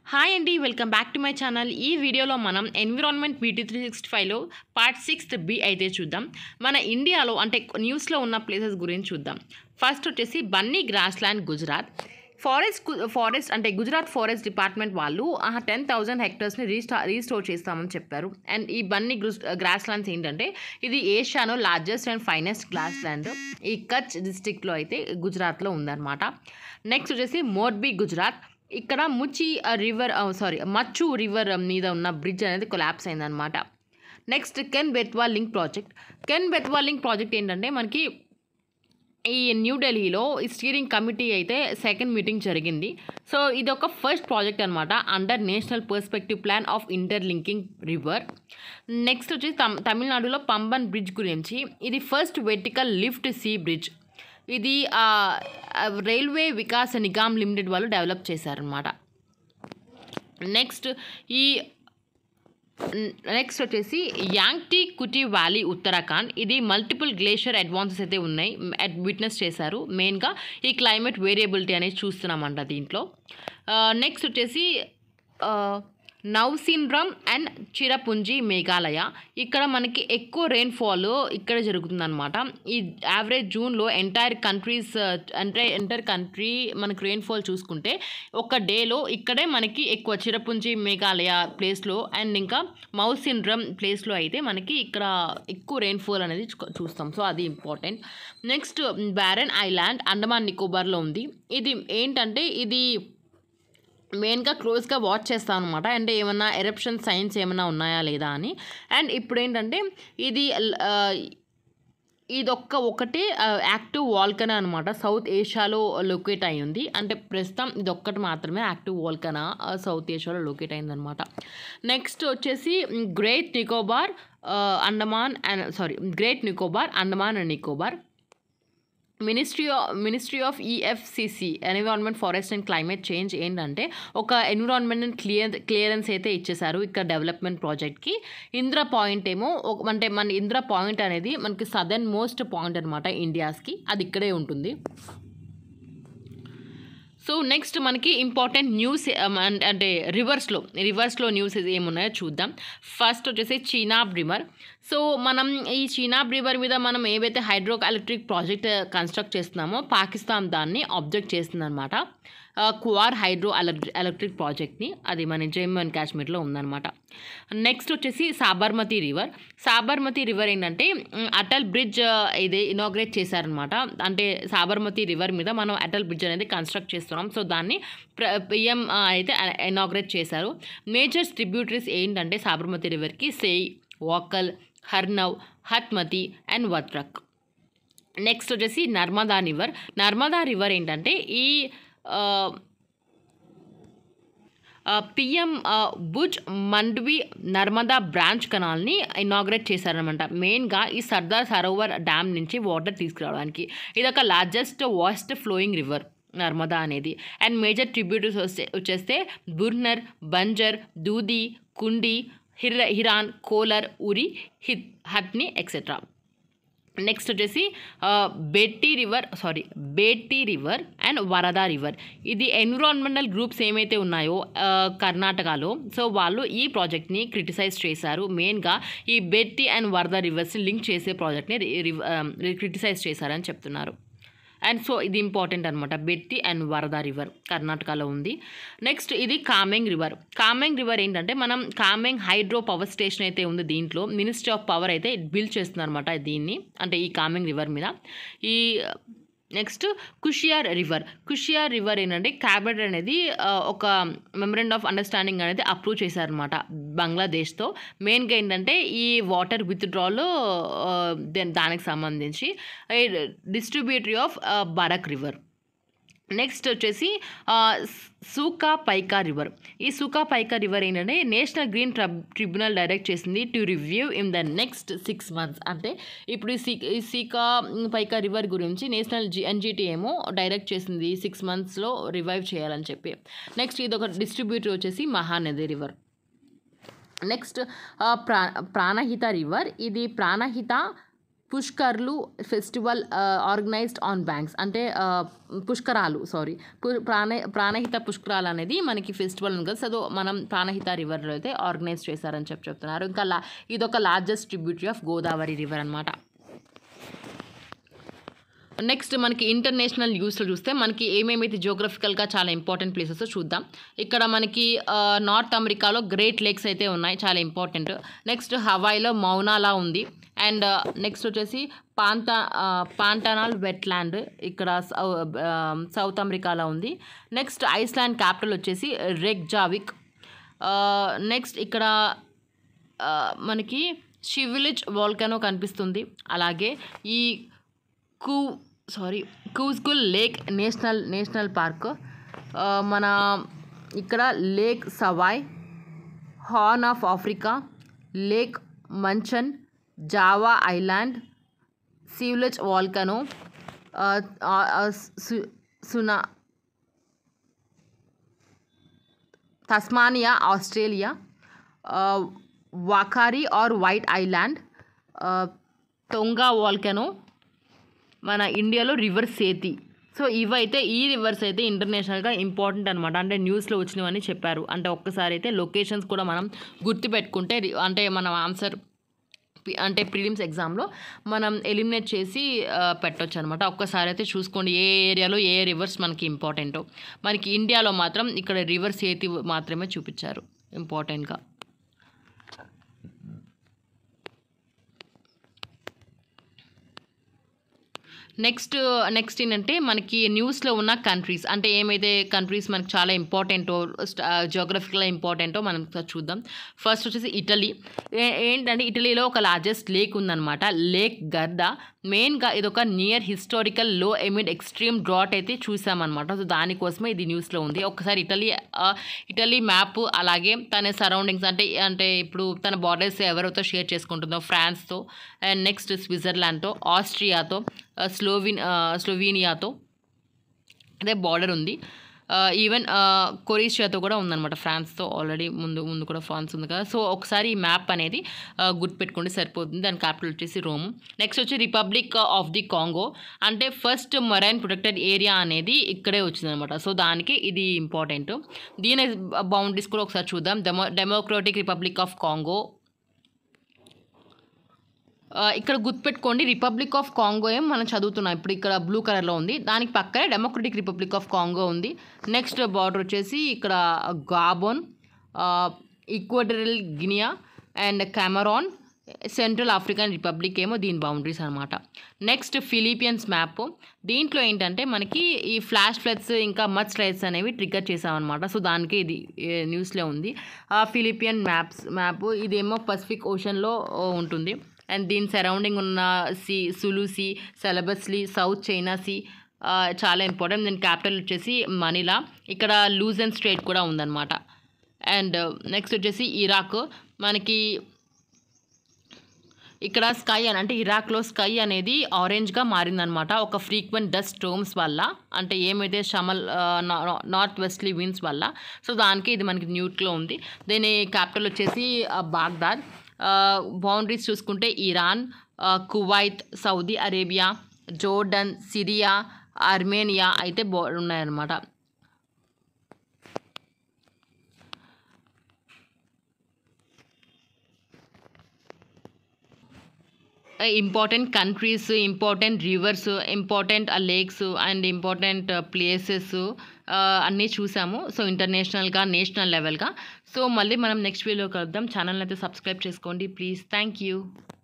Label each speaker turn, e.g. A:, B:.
A: hi అండి welcome back to my channel ఈ వీడియోలో మనం ఎన్విరాన్మెంట్ బీటీ త్రీ సిక్స్టీ ఫైవ్లో పార్ట్ సిక్స్త్ బి అయితే చూద్దాం మన ఇండియాలో అంటే న్యూస్లో ఉన్న ప్లేసెస్ గురించి చూద్దాం ఫస్ట్ వచ్చేసి Banni grassland Gujarat forest గు- ఫారెస్ట్ అంటే గుజరాత్ ఫారెస్ట్ డిపార్ట్మెంట్ వాళ్ళు టెన్ థౌజండ్ హెక్టర్స్ని రీస్టా రీస్టోర్ చేస్తామని చెప్పారు అండ్ ఈ బన్నీ గ్రూస్ గ్రాస్ ల్యాండ్స్ ఏంటంటే ఇది ఏషియాలో largest and finest grassland ఈ కచ్ డిస్టిక్లో అయితే గుజరాత్లో ఉందన్నమాట నెక్స్ట్ వచ్చేసి మోర్బీ గుజరాత్ ఇక్కడ ముచి రివర్ సారీ మచ్చు రివర్ మీద ఉన్న బ్రిడ్జ్ అనేది కొలాప్స్ అయిందనమాట next Ken Betwa link project Ken Betwa link project ఏంటంటే మనకి ఈ న్యూఢిల్లీలో ఈ స్టీరింగ్ కమిటీ అయితే సెకండ్ మీటింగ్ జరిగింది సో ఇది ఒక ఫస్ట్ ప్రాజెక్ట్ అనమాట under national perspective plan of interlinking river next వచ్చి తమ్ తమిళనాడులో పంబన్ బ్రిడ్జ్ గురించి ఇది first vertical lift sea bridge ఇది ఆ, ఆ, రైల్వే వికాస్ నిగమ్ లిమిటెడ్ వాళ్ళు డెవలప్ చేశారనమాట నెక్స్ట్ ఈ నెక్స్ట్ వచ్చేసి యాంగ్టీ కుటి వ్యాలీ ఉత్తరాఖండ్ ఇది మల్టిపుల్ గ్లేషియర్ అడ్వాన్సెస్ అయితే ఉన్నాయి విట్నెస్ చేశారు మెయిన్గా ఈ క్లైమేట్ వేరియబిలిటీ అనేది చూస్తున్నామంట దీంట్లో నెక్స్ట్ వచ్చేసి నౌసిండ్రమ్ అండ్ చిరపుంజి మేఘాలయ ఇక్కడ మనకి ఎక్కువ రెయిన్ఫాల్ ఇక్కడ జరుగుతుందన్నమాట ఈ యావరేజ్ జూన్లో ఎంటైర్ కంట్రీస్ అంటే ఎంటైర్ కంట్రీ మనకి రెయిన్ఫాల్ చూసుకుంటే ఒక డేలో ఇక్కడే మనకి ఎక్కువ చిరపుంజి మేఘాలయ ప్లేస్లో అండ్ ఇంకా మౌసిండ్రమ్ ప్లేస్లో అయితే మనకి ఇక్కడ ఎక్కువ రెయిన్ఫాల్ అనేది చూ- చూస్తాం సో అది important next Barren Island Andaman నికోబార్లో ఉంది ఇది ఏంటంటే ఇది మెయిన్గా క్లోజ్గా వాచ్ చేస్తాను అనమాట అంటే ఏమన్నా ఎరప్షన్ సైన్స్ ఏమైనా ఉన్నాయా లేదా అని అండ్ ఇప్పుడు ఏంటంటే ఇది ఆ, ఇదొక్క ఒకటే యాక్టివ్ వాల్కనా అనమాట సౌత్ ఏషియాలో లొకేట్ అయి ఉంది అంటే ప్రస్తుతం ఇది ఒక్కటి మాత్రమే యాక్టివ్ వాల్కనా సౌత్ ఏషియాలో లొకేట్ అయిందనమాట నెక్స్ట్ వచ్చేసి Great Nicobar Andaman and sorry Great Nicobar Andaman and Nicobar ministry ministry of EFCC environment forest and climate change ఏంటంటే ఒక ఎన్విరాన్మెంట్ క్లియర్ క్లియరెన్స్ అయితే ఇచ్చేసారు ఇక్కడ డెవలప్మెంట్ ప్రాజెక్ట్కి ఇంద్ర పాయింట్ ఏమో ఒక- అంటే మన ఇంద్ర పాయింట్ అనేది మనకి సదర్న్ మోస్ట్ పాయింట్ అనమాట ఇండియాస్కి అది ఇక్కడే ఉంటుంది సో నెక్స్ట్ మనకి ఇంపార్టెంట్ న్యూస్ అంటే రివర్స్లో రివర్స్లో న్యూస్ ఏమున్నాయో చూద్దాం ఫస్ట్ వచ్చేసి చీనాబ్ రివర్ సో మనం ఈ చీనాబ్ రివర్ మీద మనం ఏవైతే హైడ్రో ఎలక్ట్రిక్ ప్రాజెక్ట్ కన్స్ట్రక్ట్ చేస్తున్నామో పాకిస్తాన్ దాన్ని ఆబ్జెక్ట్ చేస్తుందన్నమాట కువార్ హైడ్రో ఎలక్ట్రిక్ ప్రాజెక్ట్ని అది మన జమ్మూ అండ్ కాశ్మీర్లో ఉందన్నమాట నెక్స్ట్ వచ్చేసి సాబర్మతి రివర్ సాబర్మతి రివర్ ఏంటంటే మ్, అటల్ బ్రిడ్జ్ ఆ, ఇది ఇనాగ్రేట్ చేశారనమాట అంటే సాబర్మతి రివర్ మీద మనం అటల్ బ్రిడ్జ్ అనేది కన్స్ట్రక్ట్ చేస్తున్నాం సో దాన్ని ప్ర పిఎం అయితే ఇనాగ్రేట్ చేశారు మేజర్ ట్రిబ్యూటరీస్ ఏంటంటే సాబర్మతి రివర్కి సేయ్ వాకల్ హర్నవ్ హత్మతి అండ్ వత్రక్ నెక్స్ట్ వచ్చేసి నర్మదా రివర్ నర్మదా రివర్ ఏంటంటే ఈ పిఎం భుజ్ మండ్వి నర్మదా బ్రాంచ్ కెనాల్ని ఇనాగ్రేట్ చేశారనమాట మెయిన్గా ఈ సర్దార్ సరోవర్ డ్యామ్ నుంచి వాటర్ తీసుకురావడానికి ఇది ఒక largest west flowing river Narmada అనేది అండ్ మేజర్ ట్రిబ్యూటరీస్ వస్తే వచ్చేస్తే బుర్నర్ బంజర్ దూది కుండి హిర్ హిరాన్ కోలర్ ఉరి హిత్ హట్ని ఎక్సెట్రా నెక్స్ట్ వచ్చేసి ఆ, Bedti river sorry Bedti river and Varada river ఇది ఎన్విరాన్మెంటల్ గ్రూప్స్ ఏమైతే ఉన్నాయో ఆ, కర్ణాటకలో సో వాళ్ళు ఈ ప్రాజెక్ట్ని క్రిటిసైజ్ చేశారు మెయిన్గా ఈ బెట్టి అండ్ వరదా రివర్స్ని లింక్ చేసే ప్రాజెక్ట్ని క్రిటిసైజ్ చేశారని చెప్తున్నారు అండ్ సో ఇది ఇంపార్టెంట్ అనమాట బెట్టి అండ్ వరదా రివర్ కర్ణాటకలో ఉంది నెక్స్ట్ ఇది కామెంగ్ రివర్ కామెంగ్ రివర్ ఏంటంటే మనం కామెంగ్ హైడ్రో పవర్ స్టేషన్ అయితే ఉంది దీంట్లో మినిస్ట్రీ ఆఫ్ పవర్ అయితే బిల్డ్ చేస్తుందన్నమాట దీన్ని అంటే ఈ కామెంగ్ రివర్ మీద ఈ next Kushiyara river Kushiyara river ఏంటంటే క్యాబినెట్ అనేది ఆ, ఒక మెమరెండ్ ఆఫ్ అండర్స్టాండింగ్ అనేది అప్రూవ్ చేశారనమాట బంగ్లాదేశ్తో మెయిన్గా ఏంటంటే ఈ వాటర్ విత్డ్రాలో దానికి సంబంధించి distributary of Barak river next వచ్చేసి ఆ, సూకా పైకా రివర్ ఈ సూకా పైకా రివర్ ఏంటంటే నేషనల్ గ్రీన్ ట్రబ్ ట్రిబ్యునల్ డైరెక్ట్ చేసింది to review in the next six months అంటే ఇప్పుడు ఈ సీ ఈ సీకా పైకా రివర్ గురించి నేషనల్ జి ఎన్జిటి ఏమో డైరెక్ట్ చేసింది సిక్స్ మంత్స్లో రివైవ్ చేయాలని చెప్పి నెక్స్ట్ ఇది ఒక డిస్ట్రిబ్యూటర్ వచ్చేసి మహానది రివర్ నెక్స్ట్ ప్రా ప్రాణహిత రివర్ ఇది Pranahita Pushkaralu festival organized on banks అంటే ఆ, పుష్కరాలు సారీ ప్రాణ ప్రాణహిత పుష్కరాలు అనేది మనకి ఫెస్టివల్ ఉంది కదా సో మనం ప్రాణహిత రివర్లో అయితే ఆర్గనైజ్ చేశారని చెప్పి చెప్తున్నారు ఇంకా లా ఇదొక largest tributary of Godavari river అనమాట నెక్స్ట్ మనకి ఇంటర్నేషనల్ న్యూస్లో చూస్తే మనకి ఏమేమైతే జియోగ్రఫికల్గా చాలా ఇంపార్టెంట్ ప్లేసెస్ చూద్దాం ఇక్కడ మనకి ఆ, నార్త్ అమెరికాలో గ్రేట్ లేక్స్ అయితే ఉన్నాయి చాలా ఇంపార్టెంట్ నెక్స్ట్ హవాయిలో మౌనాలా ఉంది అండ్ నెక్స్ట్ వచ్చేసి పాంతా ఆ, పాంటానాల్ వెట్లాండ్ ఇక్కడ సౌ- ఆ, సౌత్ అమెరికాలో ఉంది నెక్స్ట్ ఐస్లాండ్ క్యాపిటల్ వచ్చేసి రెగ్జావిక్ నెక్స్ట్ ఇక్కడ ఆ, మనకి షివిలిజ్ వాల్కనో కనిపిస్తుంది అలాగే ఈ కూ sorry Khuvsgul lake national national park ఆ, మన ఇక్కడ లేక్ సవాయ్ horn of Africa lake Manchar Java island సివ్లెజ్ వాల్కనో సునా Tasmania Australia Whakaari or White Island Tonga volcano మన ఇండియాలో రివర్ సేతి సో ఇవైతే ఈ రివర్స్ అయితే ఇంటర్నేషనల్గా ఇంపార్టెంట్ అనమాట అంటే న్యూస్లో వచ్చినవని చెప్పారు అంటే ఒక్కసారి అయితే లొకేషన్స్ కూడా మనం గుర్తుపెట్టుకుంటే రి- అంటే మనం ఆన్సర్ అంటే ప్రిలిమ్స్ ఎగ్జామ్లో మనం ఎలిమినేట్ చేసి ఆ, పెట్టొచ్చు అనమాట ఒక్కసారి అయితే చూసుకోండి ఏ ఏరియాలో ఏ రివర్స్ మనకి ఇంపార్టెంటో మనకి ఇండియాలో మాత్రం ఇక్కడ రివర్స్ ఏతి మాత్రమే చూపించారు ఇంపార్టెంట్గా నెక్స్ట్ నెక్స్ట్ ఏంటంటే మనకి న్యూస్లో ఉన్న కంట్రీస్ అంటే ఏమైతే కంట్రీస్ మనకి చాలా ఇంపార్టెంటో జియోగ్రఫికల్ ఇంపార్టెంటో మనం ఒకసారి చూద్దాం ఫస్ట్ వచ్చేసి ఇటలీ ఏ- ఏంటంటే ఇటలీలో ఒక లార్జెస్ట్ లేక్ ఉందన్నమాట లేక్ గర్దా మెయిన్గా ఇది ఒక near historical low amid extreme drought అయితే చూసామన్నమాట సో దానికోసమే ఇది న్యూస్లో ఉంది ఒకసారి ఇటలీ ఆ, ఇటలీ మ్యాప్ అలాగే తన సరౌండింగ్స్ అంటే అంటే ఇప్పుడు తన బార్డర్స్ ఎవరితో షేర్ చేసుకుంటుందో ఫ్రాన్స్తో అండ్ నెక్స్ట్ స్విట్జర్లాండ్తో ఆస్ట్రియాతో ఆ, స్లోవిన్ ఆ, స్లోవేనియాతో అదే బార్డర్ ఉంది ఈవెన్ కొరీషియాతో కూడా ఉందన్నమాట ఫ్రాన్స్తో ఆల్రెడీ ముందు ముందు కూడా ఫ్రాన్స్ ఉంది కదా సో ఒకసారి ఈ మ్యాప్ అనేది ఆ, గుర్తుపెట్టుకుంటే సరిపోతుంది దాని క్యాపిటల్ వచ్చేసి రోమ్ నెక్స్ట్ వచ్చి రిపబ్లిక్ ఆఫ్ ది కాంగో అంటే ఫస్ట్ మరైన్ ప్రొటెక్టెడ్ ఏరియా అనేది ఇక్కడే వచ్చిందనమాట సో దానికి ఇది ఇంపార్టెంట్ దీని బౌండరీస్ కూడా ఒకసారి చూద్దాం డెమో డెమోక్రటిక్ రిపబ్లిక్ ఆఫ్ కాంగో ఆ, ఇక్కడ గుర్తుపెట్టుకోండి రిపబ్లిక్ ఆఫ్ కాంగో ఏం మనం చదువుతున్నాం ఇప్పుడు ఇక్కడ బ్లూ కలర్లో ఉంది దానికి పక్కనే డెమోక్రటిక్ రిపబ్లిక్ ఆఫ్ కాంగో ఉంది నెక్స్ట్ బార్డర్ వచ్చేసి ఇక్కడ Gabon Equatorial Guinea and Cameroon Central African Republic ఏమో దీని బౌండరీస్ అనమాట నెక్స్ట్ ఫిలిపియన్స్ మ్యాప్ దీంట్లో ఏంటంటే మనకి ఈ ఫ్లాష్ ఫ్లడ్స్ ఇంకా మచ్ స్లైడ్స్ అనేవి ట్రిగ్గర్ చేసామన్నమాట సో దానికి ఇది ఏ, న్యూస్లో ఉంది ఆ ఫిలిపియన్ మ్యాప్స్ మ్యాప్ ఇదేమో పసిఫిక్ ఓషన్లో ఉంటుంది అండ్ దీని సరౌండింగ్ ఉన్న sea Sulu Sea Celebes Sea South China Sea ఆ, చాలా ఇంపార్టెంట్ దీని క్యాపిటల్ వచ్చేసి మనీలా ఇక్కడ లూజన్ స్ట్రేట్ కూడా ఉందన్నమాట అండ్ నెక్స్ట్ వచ్చేసి ఇరాక్ మనకి ఇక్కడ స్కై అని అంటే ఇరాక్లో స్కై అనేది ఆరెంజ్గా మారిందనమాట ఒక ఫ్రీక్వెంట్ డస్ట్ స్టోమ్స్ వల్ల అంటే ఏమైతే షమల్ నార్త్ వెస్ట్లీ విన్స్ వల్ల సో దానికి ఇది మనకి న్యూట్లో ఉంది దీని క్యాపిటల్ వచ్చేసి ఆ, బాగ్దాద్ బౌండరీస్ చూసుకుంటే ఇరాన్ ఆ, Kuwait Saudi Arabia Jordan Syria Armenia అయితే బో ఉన్నాయన్నమాట important countries important rivers important lakes and important places అన్నీ చూసాము సో ఇంటర్నేషనల్గా నేషనల్ లెవెల్గా సో మళ్ళీ మనం నెక్స్ట్ వీడియో కలుద్దాం ఛానల్ అయితే సబ్స్క్రైబ్ చేసుకోండి ప్లీజ్ థ్యాంక్ యూ